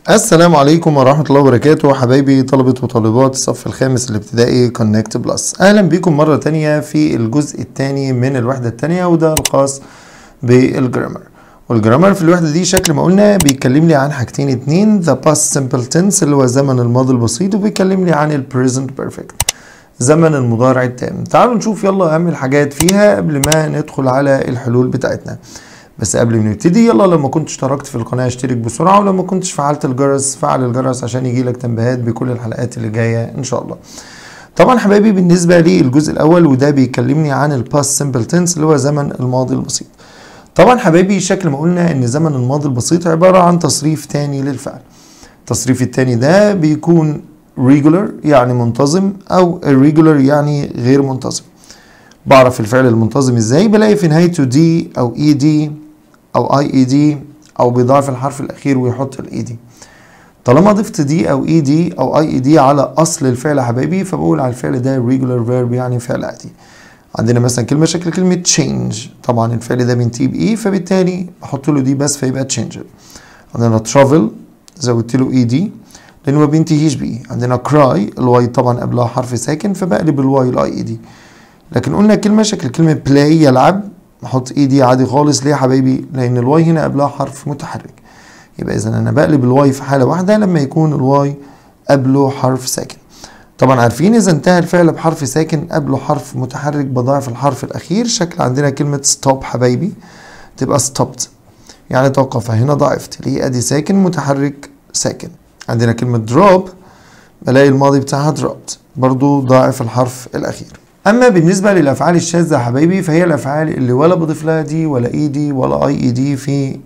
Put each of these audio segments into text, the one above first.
السلام عليكم ورحمة الله وبركاته حبايبي طلبة وطالبات الصف الخامس الابتدائي كونكت بلس أهلا بكم مرة تانية في الجزء الثاني من الوحدة الثانية وده الخاص بالجرامر والجرامر في الوحدة دي شكل ما قلنا بيتكلم لي عن حاجتين اتنين the past simple tense اللي هو زمن الماضي البسيط وبيتكلم لي عن ال present perfect زمن المضارع التام تعالوا نشوف يلا أهم الحاجات فيها قبل ما ندخل على الحلول بتاعتنا بس قبل ما نبتدي يلا لو ما كنتش اشتركت في القناه اشترك بسرعه ولو ما كنتش فعلت الجرس فعل الجرس عشان يجيلك تنبيهات بكل الحلقات اللي جايه ان شاء الله طبعا حبايبي بالنسبه للجزء الاول وده بيكلمني عن الباست سمبل تنس اللي هو زمن الماضي البسيط طبعا حبايبي شكل ما قلنا ان زمن الماضي البسيط عباره عن تصريف تاني للفعل التصريف التاني ده بيكون regular يعني منتظم او irregular يعني غير منتظم بعرف الفعل المنتظم ازاي بلاقي في نهايته دي او اي دي او اي اي دي او بيضاعف الحرف الاخير ويحط الاي دي طالما ضفت دي او اي دي او اي اي دي على اصل الفعل يا حبايبي فبقول على الفعل ده regular verb يعني فعل عادي عندنا مثلا كلمه شكل كلمه change طبعا الفعل ده بينتهي باي فبالتالي بحط له دي بس فيبقى change عندنا travel زودت له اي دي لانه ما بينتهيش باي عندنا cry الواي طبعا قبلها حرف ساكن فبقلب الواي الاي اي دي لكن قلنا كلمه شكل كلمه play يلعب احط ايدي عادي خالص ليه يا حبايبي لان الواي هنا قبلها حرف متحرك يبقى اذا انا بقلب الواي في حاله واحده لما يكون الواي قبله حرف ساكن طبعا عارفين اذا انتهى الفعل بحرف ساكن قبله حرف متحرك بضاعف الحرف الاخير شكل عندنا كلمه ستوب حبايبي تبقى ستوبت يعني توقف هنا ضعفت ليه ادي ساكن متحرك ساكن عندنا كلمه دروب بلاقي الماضي بتاعها دروبت برضو ضاعف الحرف الاخير اما بالنسبه للافعال الشاذه يا حبايبي فهي الافعال اللي ولا بضيف لها دي ولا اي دي ولا اي اي دي في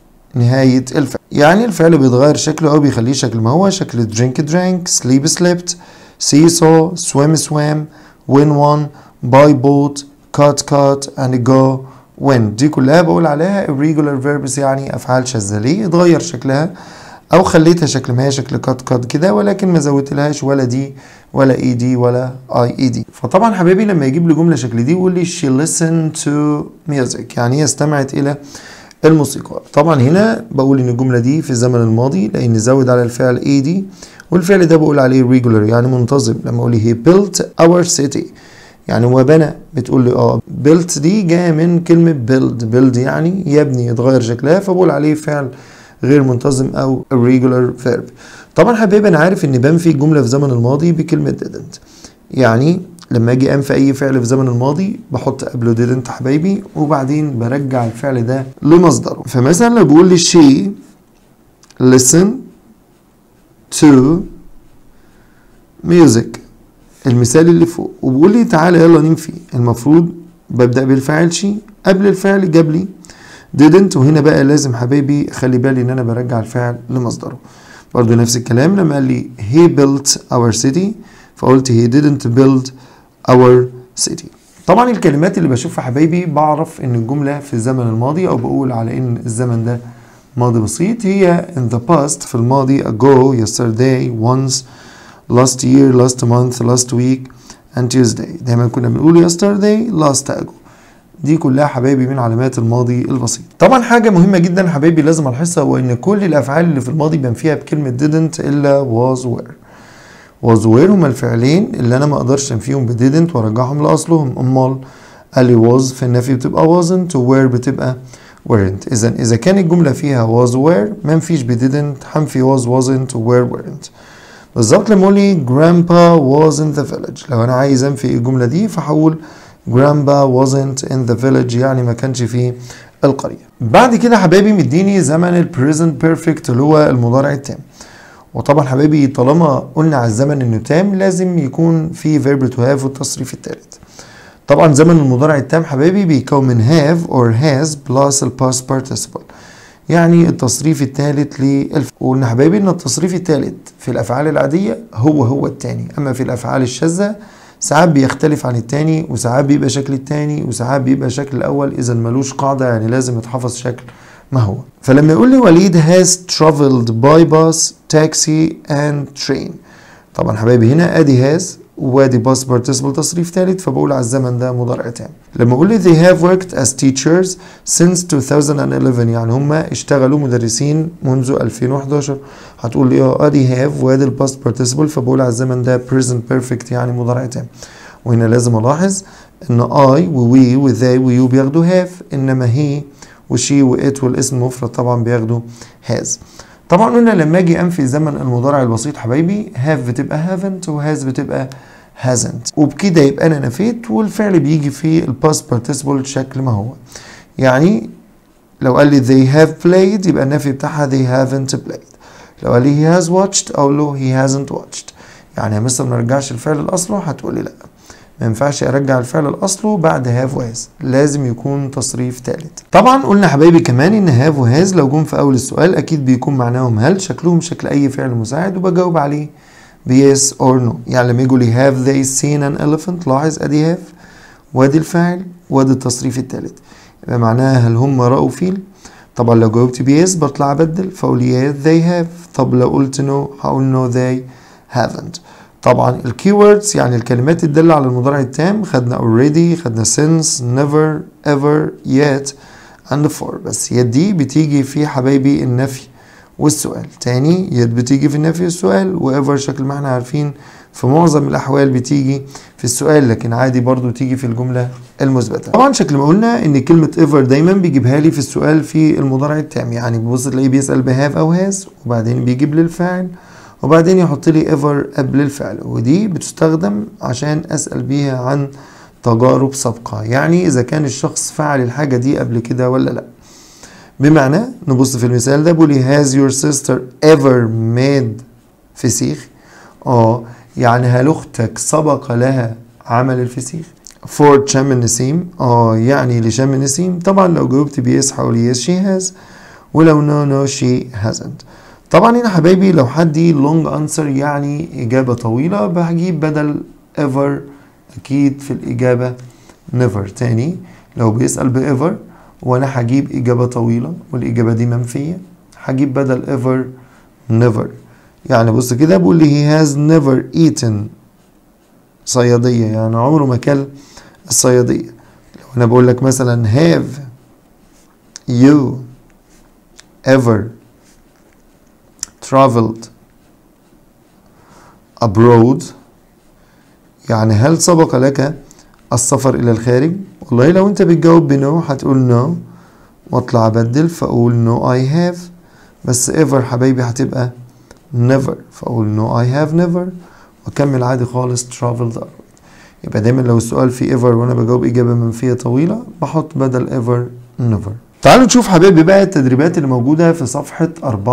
نهايه الفعل يعني الفعل بيتغير شكله او بيخليه شكل ما هو شكل drink drank sleep slept see saw swim swam win won buy bought cut cut and go win دي كلها بقول عليها irregular verbs يعني افعال شاذه ليه اتغير شكلها او خليتها شكل ما هي شكل كات كات كده ولكن ما زودتلهاش ولا دي ولا اي دي ولا اي اي دي فطبعا حبايبي لما يجيب لي جمله شكل دي يقول لي she listened to music يعني هي استمعت الى الموسيقى طبعا هنا بقول ان الجمله دي في الزمن الماضي لان زود على الفعل اي دي والفعل ده بقول عليه regular يعني منتظم لما اقول لي he built our city يعني هو بنى بتقول لي اه built دي جايه من كلمه build build يعني يبني يتغير شكلها فبقول عليه فعل غير منتظم او irregular verb طبعا حبايبي انا عارف ان بنفي الجمله في زمن الماضي بكلمه didn't يعني لما اجي انفي اي فعل في زمن الماضي بحط قبله didn't حبايبي وبعدين برجع الفعل ده لمصدره فمثلا لو بقول لي she listen to music المثال اللي فوق وبقول لي تعالى يلا ننفي المفروض ببدا بالفعل she قبل الفعل جاب لي didn't وهنا بقى لازم حبايبي اخلي بالي ان انا برجع الفعل لمصدره برضو نفس الكلام لما قال لي he built our city فقلت he didn't build our city طبعا الكلمات اللي بشوفها حبايبي بعرف ان الجملة في الزمن الماضي او بقول على ان الزمن ده ماضي بسيط هي in the past في الماضي ago yesterday once last year last month last week and Tuesday دايما كنا بنقول yesterday last ago دي كلها حبايبي من علامات الماضي البسيط طبعا حاجه مهمه جدا حبايبي لازم الحسها هو ان كل الافعال اللي في الماضي بنفيها بكلمه didn't الا was were was were هما الفعلين اللي انا ما اقدرش انفيهم ب didn't وارجعهم لاصلهم امال قال لي was في النفي بتبقى wasn't و were بتبقى weren't اذا اذا كانت الجمله فيها was were ما نفيش ب didn't هنفي was wasn't و were weren't بالظبط لما اقول لي grandpa was in the village لو انا عايز انفي الجمله دي فهقول grandpa wasn't in the village يعني ما كانش في القرية بعد كده حبايبي مديني زمن ال present perfect اللي هو المضارع التام وطبعا حبايبي طالما قلنا على الزمن انه تام لازم يكون في verb to have والتصريف الثالث طبعا زمن المضارع التام حبايبي بيكون من have or has plus ال past participle يعني التصريف الثالث للف وقلنا حبايبي ان التصريف الثالث في الافعال العادية هو هو الثاني اما في الافعال الشاذة ساعات بيختلف عن التاني وساعات بيبقى شكل التاني وساعات بيبقى شكل الأول إذا ملوش قاعدة يعني لازم يتحفظ شكل ما هو فلما يقول لي وليد has traveled by bus taxi and train طبعا حبايبي هنا ادي has وادي باست participle تصريف ثالث فبقول على الزمن ده مضارع تام لما اقول لي they have worked as teachers since 2011 يعني هم اشتغلوا مدرسين منذ 2011 هتقول لي اه ادي have وادي الباست participle فبقول على الزمن ده present perfect يعني مضارع تام وهنا لازم الاحظ ان I و we و they و you بياخدوا have انما he وشي وات والاسم المفرد طبعا بياخدوا has طبعا قلنا لما اجي انفي زمن المضارع البسيط حبايبي have بتبقى haven't وhas بتبقى hasn't وبكده يبقى انا نفيت والفعل بيجي في الباست participle شكل ما هو يعني لو قال لي they have played يبقى النفي بتاعها they haven't played لو قال لي he has watched اقول له he hasn't watched يعني يا مستر ما نرجعش الفعل لاصله هتقول لي لا ما ينفعش ارجع الفعل لاصله بعد هاف وهاز لازم يكون تصريف ثالث طبعا قلنا حبايبي كمان ان هاف وهاز لو جم في اول السؤال اكيد بيكون معناهم هل شكلهم شكل اي فعل مساعد وبجاوب عليه بيس اور نو يعني لما يقول لي هاف they seen an elephant لاحظ ادي هاف وادي الفاعل وادي التصريف الثالث يبقى معناها هل هم راوا فيل طبعا لو جاوبت بيس بطلع ابدل فاقول yes they have طب لو قلت نو no هقول نو no they haven't طبعا الكيوردز يعني الكلمات الدالة على المضارع التام خدنا already خدنا since never ever yet and for بس يد دي بتيجي في حبايبي النفي والسؤال تاني يد بتيجي في النفي والسؤال وايفر شكل ما احنا عارفين في معظم الاحوال بتيجي في السؤال لكن عادي برضو تيجي في الجملة المثبتة طبعا شكل ما قلنا ان كلمة ever دايما بيجيبها لي في السؤال في المضارع التام يعني ببص تلاقيه بيسأل بهاف او هاز وبعدين بيجيب للفاعل وبعدين يحط لي ever قبل الفعل ودي بتستخدم عشان اسأل بيها عن تجارب سابقة يعني اذا كان الشخص فعل الحاجة دي قبل كده ولا لا بمعنى نبص في المثال ده بيقول has your sister ever made فسيخ اه يعني هل اختك سبق لها عمل الفسيخ for شم النسيم اه يعني لشم النسيم طبعا لو جاوبت بيس هقول yes she has ولو no no she hasn't طبعا هنا حبايبي لو حد long answer يعني إجابة طويلة بجيب بدل ever أكيد في الإجابة never تاني لو بيسأل ب ever وأنا هجيب إجابة طويلة والإجابة دي منفية هجيب بدل ever never يعني بص كده بقول لي he has never eaten صيادية يعني عمره ما كل الصيادية لو أنا بقول لك مثلا have you ever traveled abroad يعني هل سبق لك السفر إلى الخارج؟ والله لو أنت بتجاوب بنو هتقول نو واطلع أبدل فأقول نو I have بس ever حبايبي هتبقى never فأقول نو I have never وأكمل عادي خالص traveled abroad يبقى دايما لو السؤال فيه ever وأنا بجاوب إجابة منفية طويلة بحط بدل ever never تعالوا نشوف حبايبي بقى التدريبات اللي موجودة في صفحة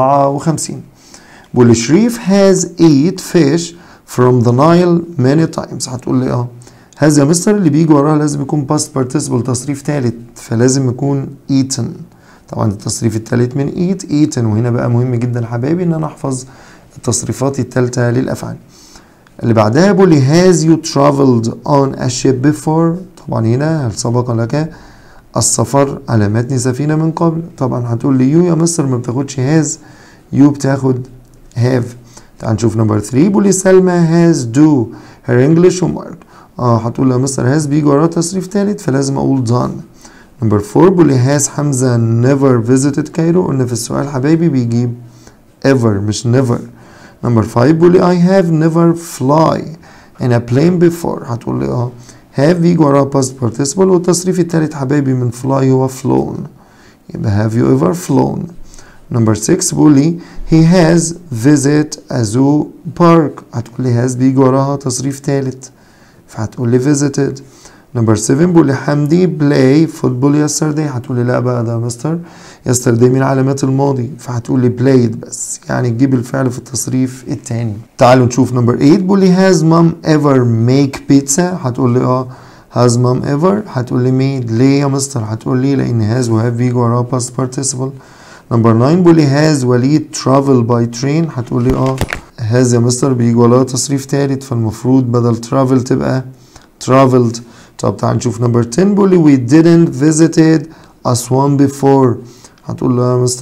54 بيقول شريف has eat fish from the Nile many times هتقول لي اه هذا يا مستر اللي بيجي وراها لازم يكون past participle تصريف ثالث فلازم يكون eaten طبعا التصريف الثالث من eat eaten وهنا بقى مهم جدا حبايبي ان انا احفظ التصريفات الثالثة للافعال اللي بعدها بيقول لي has you traveled on a ship before طبعا هنا هل سبق لك السفر على متن سفينة من قبل طبعا هتقول لي يو يا مستر ما بتاخدش هاز يو بتاخد هاف تعال نشوف نمبر 3 بيقول لي سلمى هاز دو هير انجلش homework اه هتقول لي يا مستر هاز بيجي وراه تصريف ثالث فلازم اقول done نمبر 4 بيقول لي هاز حمزة never visited كايرو قلنا في السؤال حبايبي بيجيب ever مش never نمبر 5 بيقول لي I have never fly in a plane before هتقول لي اه have بيجي وراها past participle والتصريف التالت حبايبي من fly هو flown يبقى have you ever flown number 6 بيقول لي he has visit a zoo park هتقول لي has بيجي وراها تصريف تالت فهتقول لي visited number 7 بيقول لي حمدي play football yesterday هتقول لي لا بقى ده مستر yesterday من علامات الماضي فهتقول لي played بس يعني تجيب الفعل في التصريف التاني تعالوا نشوف نمبر 8 بيقول لي has mom ever make pizza هتقول لي اه has mom ever هتقول لي made ليه يا مستر هتقول لي لان has و have بيجي وراها past participle نمبر 9 بيقول لي has وليد travel by train هتقول لي اه has يا مستر بيجي وراها تصريف تالت فالمفروض بدل travel تبقى traveled طب تعال نشوف نمبر 10 بيقول لي we didn't visited أسوان before هتقول له يا مستر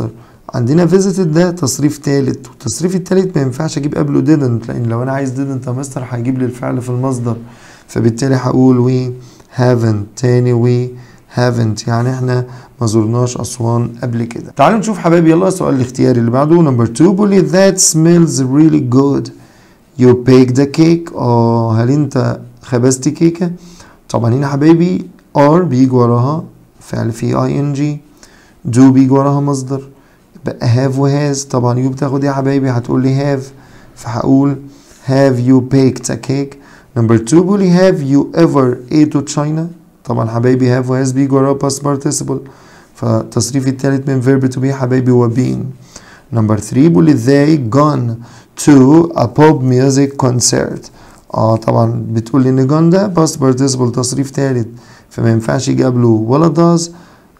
عندنا visited ده تصريف تالت والتصريف التالت ما ينفعش اجيب قبله didn't لان لو انا عايز didn't يا مستر هيجيب لي الفعل في المصدر فبالتالي هقول we haven't تاني we haven't يعني احنا ما زرناش اسوان قبل كده تعالوا نشوف حبايبي يلا السؤال الاختياري اللي بعده نمبر 2 بيقول لي that smells really good you baked a cake اه هل انت خبزت كيكه طبعا هنا حبايبي are بيجي وراها فعل فيه اي ان جي do بيجي وراها مصدر يبقى have و has طبعا يو بتاخد ايه يا حبايبي هتقول لي have فهقول have you baked a cake نمبر 2 بيقول لي have you ever ate to China طبعا حبايبي have و has بيجي وراها past participle فالتصريف التالت من verb to be حبايبي هو been نمبر 3 بيقول لي they gone to a pop music concert اه طبعا بتقول لي ان gone ده past participle تصريف تالت فما ينفعش يجي قبله ولا does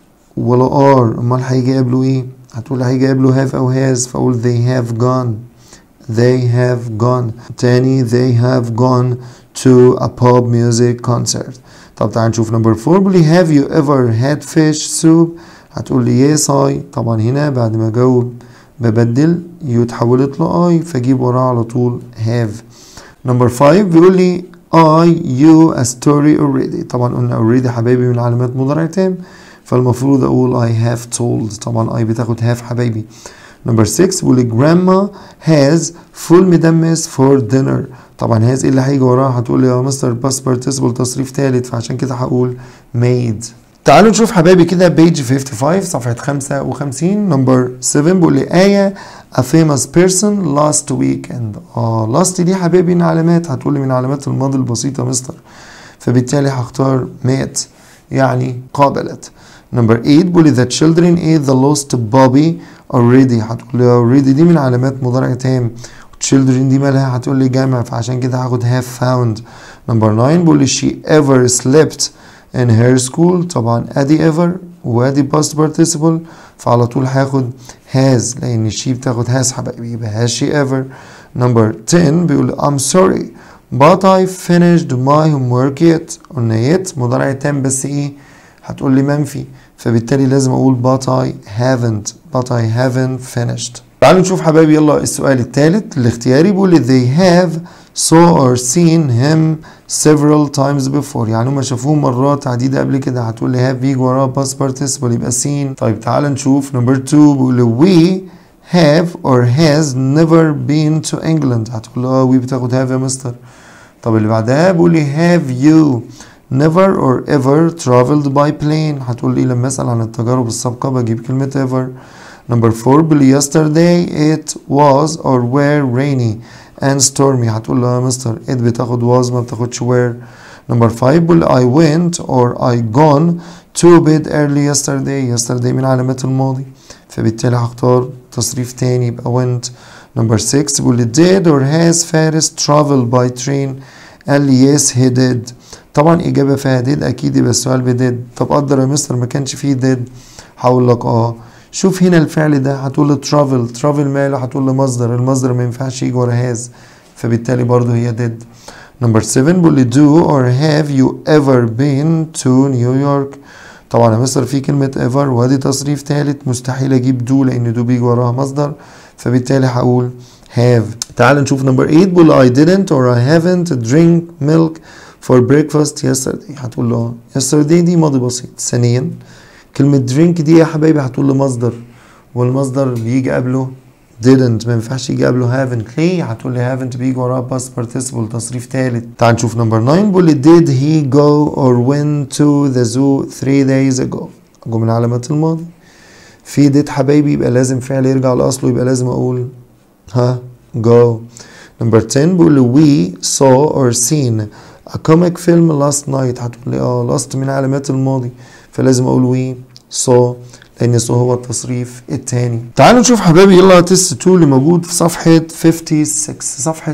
ولا are امال هيجي قبله ايه هتقول هيجي قبله have او has فاقول they have gone they have gone تاني they have gone to a pop music concert طب تعال نشوف نمبر 4 بيقول لي have you ever had fish soup هتقول لي yes I طبعا هنا بعد ما اجاوب ببدل يو اتحولت ل I فاجيب وراها على طول have نمبر 5 بيقول لي I you a story already طبعا قلنا already حبايبي من علامات مضارع تام فالمفروض اقول I have told طبعا I بتاخد have حبايبي نمبر 6 بيقول لي grandma has full مدمس for dinner طبعا has ايه اللي هيجي وراها هتقول لي يا مستر past participle تصريف ثالث فعشان كده هقول made تعالوا نشوف حبايبي كده بيج 55 صفحة 55 نمبر 7 بيقول لي آية a famous person last weekend اه last دي حبايبي من علامات هتقول لي من علامات الماضي البسيطة مستر فبالتالي هختار مات يعني قابلت نمبر 8 بيقول لي the children ate the lost Bobby already هتقول لي already دي من علامات مضارع تام children دي مالها هتقول لي جامع فعشان كده هاخد have found نمبر 9 بيقول لي she ever slept in her school طبعا ادي ever وادي past participle فعلى طول هاخد has لان she بتاخد has حبايبي يبقى has she ever نمبر 10 بيقول I'm sorry but I finished my homework yet قلنا yet مضارع تام بس ايه هتقول لي منفي فبالتالي لازم اقول but I haven't but I haven't finished تعالوا نشوف حبايبي يلا السؤال الثالث الاختياري بيقول لي they have saw or seen him several times before يعني هم شافوه مرات عديدة قبل كده هتقول لي have بيجي وراه past participle يبقى seen طيب تعال نشوف نمبر 2 بيقول لي we have or has never been to England هتقول له اه we بتاخد have يا مستر طب اللي بعدها بيقول لي have you never or ever traveled by plane هتقول لي لما اسال عن التجارب السابقه بجيب كلمه ever number 4 بيقول yesterday it was or were rainy and stormy هتقول له يا مستر it بتاخد was ما بتاخدش were number 5 بيقول I went or I gone to bed early yesterday yesterday من علامات الماضي فبالتالي هختار تصريف تاني يبقى went number 6 بيقول لي did or has Faris traveled by train قال لي yes he did طبعا اجابه فيها did اكيد يبقى السؤال بديد طب قدر يا مستر ما كانش فيه did هقول لك اه شوف هنا الفعل ده هتقول له travel travel ماله هتقول له مصدر المصدر ما ينفعش يجي ورا has فبالتالي برضه هي did نمبر 7 بيقول لي do or have you ever been to New York طبعا يا مستر في كلمة ever وادي تصريف ثالث مستحيل اجيب do لان do بيجي وراها مصدر فبالتالي هقول have تعال نشوف نمبر 8 بيقول I didn't or I haven't drink milk for breakfast yesterday هتقول له yesterday دي ماضي بسيط ثانيا كلمة drink دي يا حبايبي هتقول له مصدر والمصدر بيجي قبله didn't ما ينفعش يجي قبله haven't ليه هتقول لي haven't بيجي وراه past participle تصريف ثالث تعال نشوف نمبر 9 بيقول لي did he go or went to the zoo three days ago جو من علامات الماضي في did حبايبي يبقى لازم فعل يرجع لاصله يبقى لازم اقول ها go نمبر 10 بيقول لي we saw or seen a comic film last night هتقول لي اه last من علامات الماضي فلازم اقول we saw لان saw هو التصريف الثاني تعالوا نشوف حبايبي يلا تيست 2 اللي موجود في صفحه 56 صفحه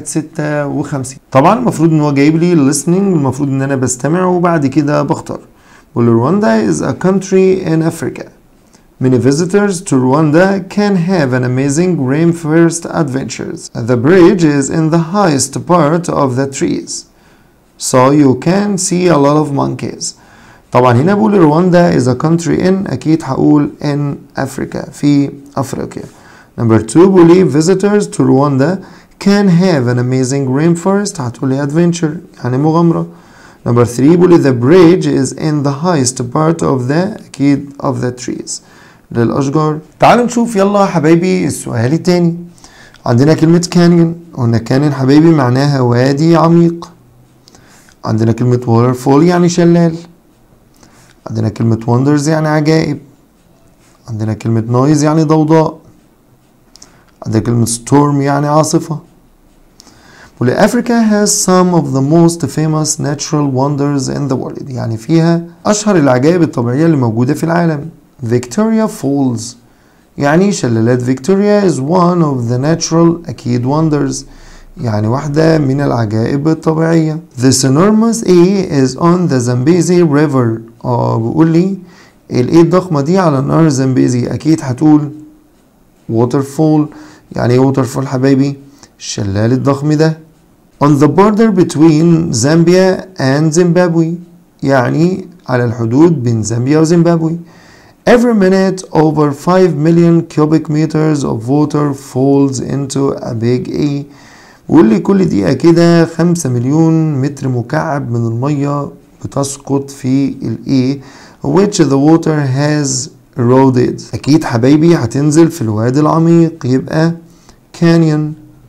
56 طبعا المفروض ان هو جايب لي listening المفروض ان انا بستمع وبعد كده بختار بيقول لي Rwanda is a country in Africa Many visitors to Rwanda can have an amazing rainforest adventures. The bridge is in the highest part of the trees. So you can see a lot of monkeys. طبعا هنا بقول رواندا is a country in أكيد هقول in Africa في أفريقيا number two بقول لي visitors to Rwanda can have an amazing rainforest هتقول لي adventure يعني مغامرة number three بقول لي the bridge is in the highest part of the أكيد of the trees للأشجار تعالوا نشوف يلا يا حبايبي السؤال التاني عندنا كلمة كانيون قلنا كانيون حبايبي معناها وادي عميق عندنا كلمة waterfall يعني شلال عندنا كلمة wonders يعني عجائب عندنا كلمة noise يعني ضوضاء عندنا كلمة storm يعني عاصفة واللي Africa has some of the most famous natural wonders in the world يعني فيها أشهر العجائب الطبيعية اللي موجودة في العالم Victoria Falls يعني شلالات فيكتوريا is one of the natural أكيد wonders يعني واحدة من العجائب الطبيعية This enormous A is on the Zambezi River اه بيقول لي الايه الضخمة دي على نهر زامبيزي أكيد هتقول waterfall يعني ايه waterfall حبايبي الشلال الضخم ده on the border between Zambia and Zimbabwe يعني على الحدود بين زامبيا وزيمبابوي Every minute over 5 million cubic meters of water falls into a big A بيقول لي كل دقيقة كده 5 مليون متر مكعب من المية بتسقط في ال A which the water has eroded أكيد حبايبي هتنزل في الوادي العميق يبقى canyon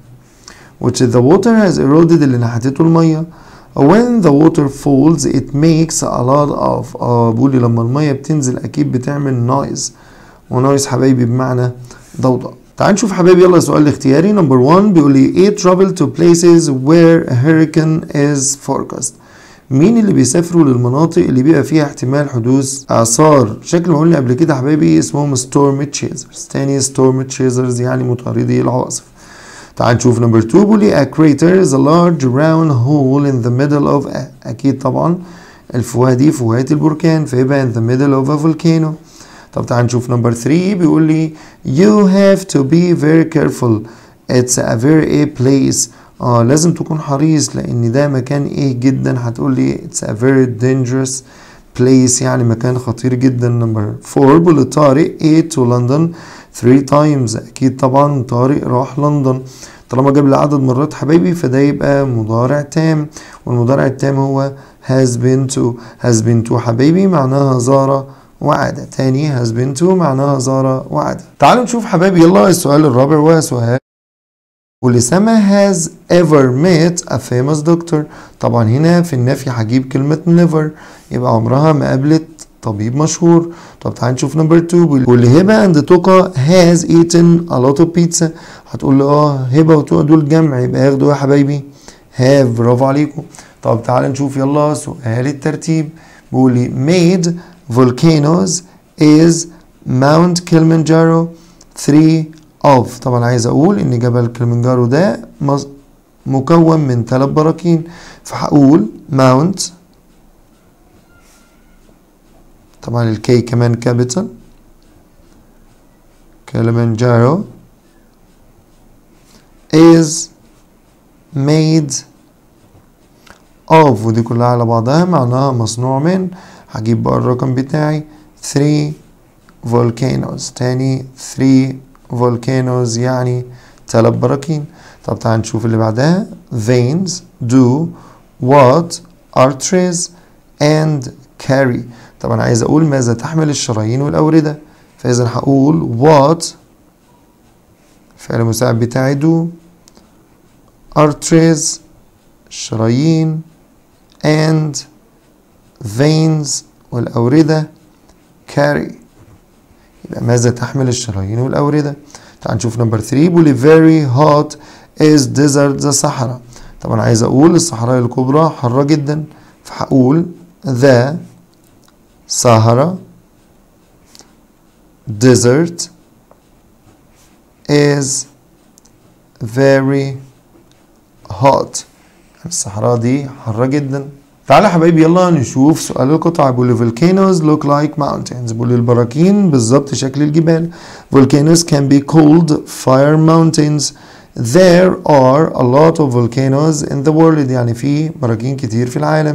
which the water has eroded اللي نحتته المية when the water falls it makes a lot of اه بيقول لي لما المية بتنزل أكيد بتعمل noise ونويز حبايبي بمعنى ضوضاء تعال نشوف حبايبي يلا السؤال الاختياري نمبر 1 بيقول لي ايه travel to places where a hurricane is forecast مين اللي بيسافروا للمناطق اللي بيبقى فيها احتمال حدوث اعصار شكل ما قلنا قبل كده حبايبي اسمهم ستورم تشيزرز تاني ستورم تشيزرز يعني مطاردي العواصف تعال نشوف نمبر 2 بيقول لي a crater is a large round hole in the middle of a اكيد طبعا الفوهة دي فوهة البركان فيبقى in the middle of a volcano طب تعال نشوف نمبر 3 بيقول لي you have to be very careful it's a very a place اه لازم تكون حريص لان ده مكان ايه جدا هتقول لي it's a very dangerous place يعني مكان خطير جدا نمبر 4 بيقول لي طارق ايه to London 3 times اكيد طبعا طارق راح لندن طالما جاب لي عدد مرات حبايبي فده يبقى مضارع تام والمضارع التام هو has been to has been to حبايبي معناها زار وعاد تاني has been to معناها زار وعاد تعالوا نشوف حبايبي يلا السؤال الرابع وهو سؤال واللي سما has ever met a famous doctor طبعا هنا في النفي هجيب كلمة never يبقى عمرها ما قابلت طبيب مشهور طب تعال نشوف نمبر 2 واللي هبه عند توكا has eaten a lot of pizza هتقول لي اه هبه وتوكا دول جمع يبقى ياخدوا يا حبايبي have برافو عليكم طب تعال نشوف يلا سؤال الترتيب بيقول لي made volcanoes is Mount Kilimanjaro 3 of طبعا عايز اقول ان جبل كليمنجارو ده مكون من ثلاث براكين فهقول Mount طبعا الكي كمان كابيتال كليمنجارو is made of ودي كلها على بعضها معناها مصنوع من هجيب بقى الرقم بتاعي 3 volcanoes تاني 3 volcanoes يعني تلات براكين طب تعال نشوف اللي بعدها veins do what arteries and carry طبعا عايز اقول ماذا تحمل الشرايين والاورده فاذا هقول what فعل المساعد بتاعي do arteries الشرايين and veins والأوردة carry يبقى ماذا تحمل الشرايين والأوردة تعال نشوف نمبر 3 بيقول very hot is desert the Sahara طبعا عايز أقول الصحراء الكبرى حارة جدا فهقول the Sahara desert is very hot الصحراء دي حارة جدا تعالى حبايبي يلا نشوف سؤال القطع بيقول volcanoes look like mountains بيقول البراكين بالظبط شكل الجبال volcanoes can be called fire mountains there are a lot of volcanoes in the world يعني في براكين كتير في العالم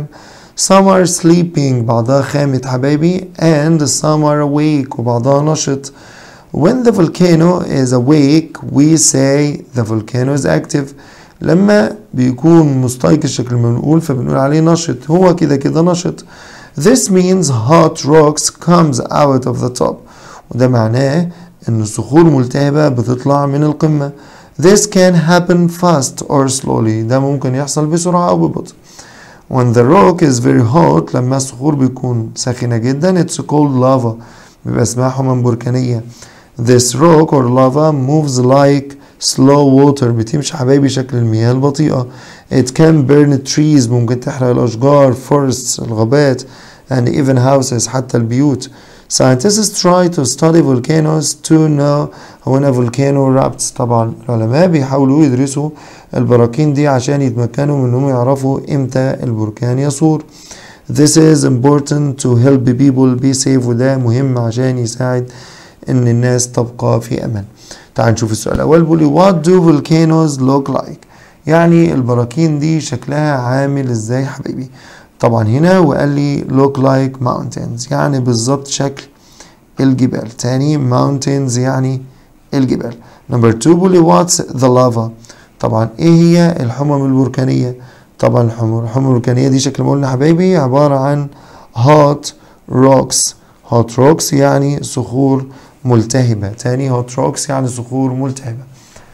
some are sleeping بعضها خامت حبايبي and some are awake وبعضها نشط when the volcano is awake we say the volcano is active لما بيكون مستيقظ شكل ما بنقول فبنقول عليه نشط هو كده كده نشط this means hot rocks comes out of the top وده معناه ان الصخور ملتهبة بتطلع من القمة this can happen fast or slowly ده ممكن يحصل بسرعة أو ببطء when the rock is very hot لما الصخور بيكون ساخنة جدا it's called lava بيبقى اسمها حمم بركانية this rock or lava moves like slow water بتمشي حبايبي شكل المياه البطيئة it can burn trees ممكن تحرق الأشجار forests الغابات and even houses حتى البيوت Scientists try to study volcanoes to know when a volcano erupts طبعا العلماء بيحاولوا يدرسوا البراكين دي عشان يتمكنوا من انهم يعرفوا امتى البركان يصور This is important to help people be safe وده مهم عشان يساعد ان الناس تبقى في امان تعال نشوف السؤال الاول بيقول لي what do volcanoes look like يعني البراكين دي شكلها عامل ازاي حبيبي طبعا هنا وقال لي look like mountains يعني بالظبط شكل الجبال تاني mountains يعني الجبال نمبر 2 بيقول لي what's the lava طبعا ايه هي الحمم البركانية طبعا الحمم الحمم البركانية دي شكل ما قلنا حبايبي عبارة عن hot rocks hot rocks يعني صخور ملتهبة تاني hot rocks يعني صخور ملتهبة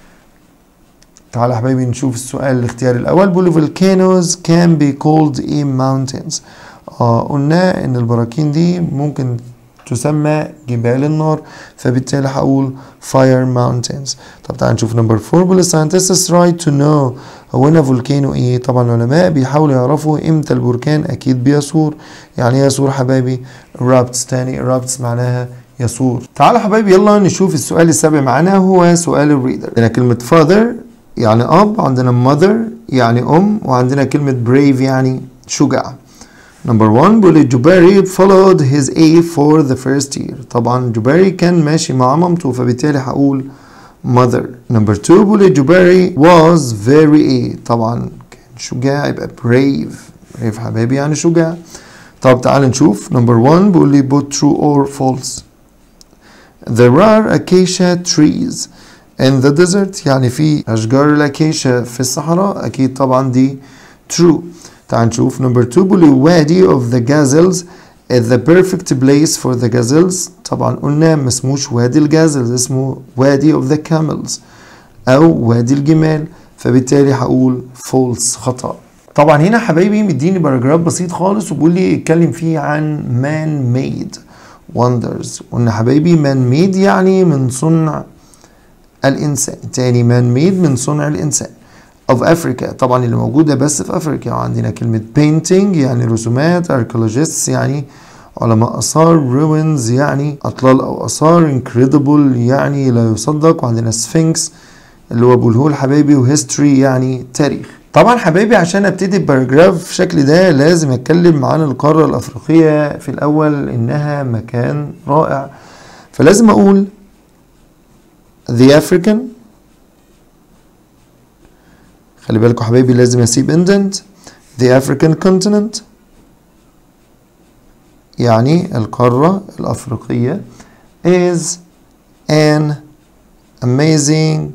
تعالى يا حبايبي نشوف السؤال الاختيار الأول بيقول volcanoes can be called a mountains آه قلنا إن البراكين دي ممكن تسمى جبال النار فبالتالي هقول fire mountains طب تعالى نشوف نمبر 4 بيقول scientists try to know هو هنا فولكانو ايه طبعا العلماء بيحاولوا يعرفوا امتى البركان اكيد بيثور يعني ايه يثور حبايبي erupts تاني erupts معناها يثور تعالوا حبايبي يلا نشوف السؤال السابع معانا هو سؤال الريدر عندنا كلمة father يعني أب عندنا mother يعني أم وعندنا كلمة brave يعني شجاع نمبر 1 بيقول جوباري followed his A for the first year طبعا جوباري كان ماشي مع مامته فبالتالي هقول mother نمبر 2 بيقول جوباري was very A طبعا كان شجاع يبقى brave brave حبايبي يعني شجاع طب تعال نشوف نمبر 1 بيقول لي put true or false there are acacia trees in the desert يعني في أشجار الأكيشا في الصحراء أكيد طبعا دي true تعال نشوف نمبر 2 بيقول لي وادي of the gazelles is the perfect place for the gazelles طبعا قلنا ما اسموش وادي الجازلز اسمه وادي of the camels أو وادي الجمال فبالتالي هقول false خطأ طبعا هنا حبايبي مديني باراجراف بسيط خالص وبيقول لي اتكلم فيه عن man made wonders قلنا حبايبي man made يعني من صنع الإنسان تاني man made من صنع الإنسان of Africa طبعا اللي موجودة بس في أفريقيا وعندنا كلمة painting يعني رسومات archaeologists يعني علماء آثار ruins يعني أطلال أو آثار incredible يعني لا يصدق وعندنا sphinx اللي هو بولهول حبايبي وهيستوري يعني تاريخ طبعا حبايبي عشان ابتدي باراجراف في الشكل ده لازم اتكلم عن القارة الأفريقية في الأول إنها مكان رائع فلازم أقول The African خلي بالكم حبايبي لازم اسيب indent The African continent يعني القارة الأفريقية is an amazing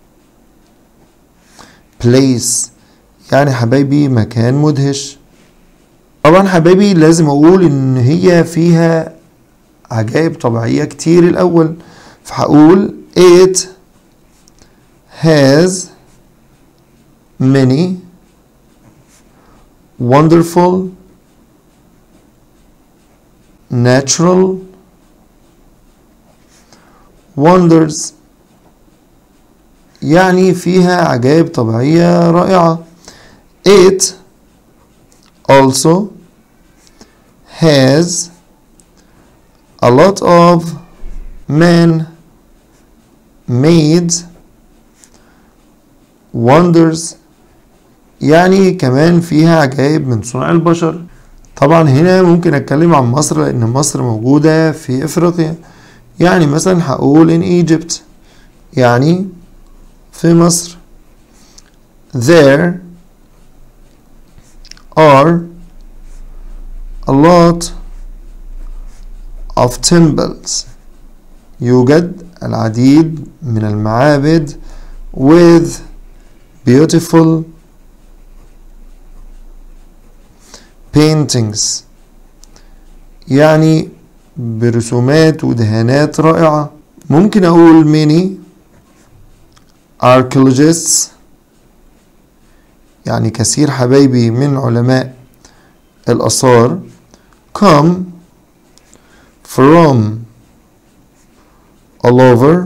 place يعني حبايبي مكان مدهش طبعا حبايبي لازم أقول إن هي فيها عجائب طبيعية كتير الأول فهقول it has many wonderful natural wonders يعني فيها عجائب طبيعية رائعة it also has a lot of man made wonders يعني كمان فيها عجائب من صنع البشر طبعا هنا ممكن اتكلم عن مصر لان مصر موجودة في افريقيا يعني مثلا هقول in Egypt يعني في مصر there are a lot of temples يوجد العديد من المعابد with beautiful paintings يعني برسومات ودهانات رائعة ممكن أقول many archaeologists يعني كثير حبايبي من علماء الآثار come from all over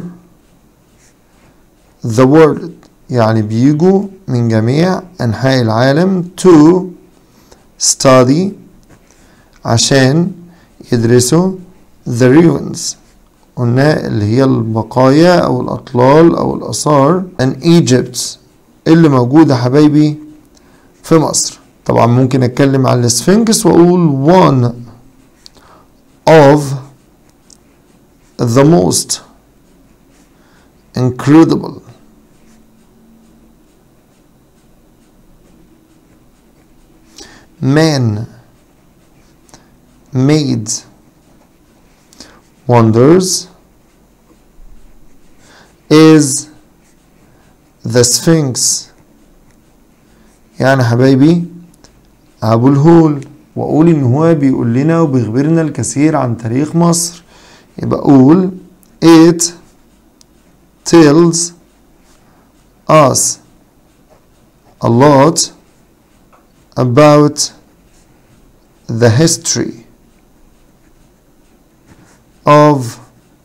the world يعني بيجوا من جميع أنحاء العالم to study عشان يدرسوا the ruins قلنا اللي هي البقايا أو الأطلال أو الآثار in Egypt اللي موجودة حبايبي في مصر طبعا ممكن أتكلم عن السفنكس وأقول one of the most incredible man made wonders is the Sphinx يعني حبايبي أبو الهول وأقول إن هو بيقول لنا وبيخبرنا الكثير عن تاريخ مصر يبقى أقول it tells us a lot about the history of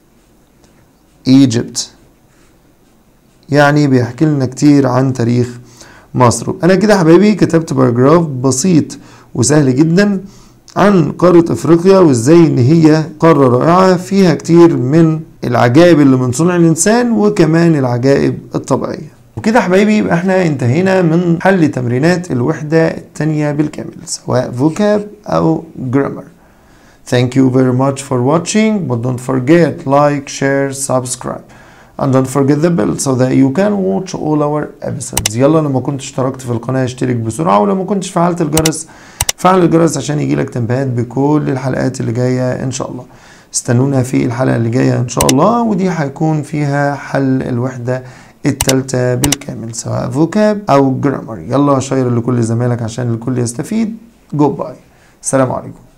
Egypt يعني بيحكي لنا كتير عن تاريخ مصر انا كده حبايبي كتبت باراجراف بسيط وسهل جدا عن قارة افريقيا وازاي ان هي قارة رائعة فيها كتير من العجائب اللي من صنع الانسان وكمان العجائب الطبيعية وكده حبايبي يبقى احنا انتهينا من حل تمرينات الوحدة التانية بالكامل سواء فوكاب او جرامر Thank you very much for watching but don't forget like, share, subscribe and don't forget the bell so that you can watch all our episodes يلا لو ما كنتش اشتركت في القناة اشترك بسرعة ولو ما كنتش فعلت الجرس فعل الجرس عشان يجيلك تنبيهات بكل الحلقات اللي جاية ان شاء الله استنونا في الحلقة اللي جاية ان شاء الله ودي هيكون فيها حل الوحدة التالتة بالكامل سواء فوكاب او جرامر يلا شير لكل زمايلك عشان الكل يستفيد جو باي السلام عليكم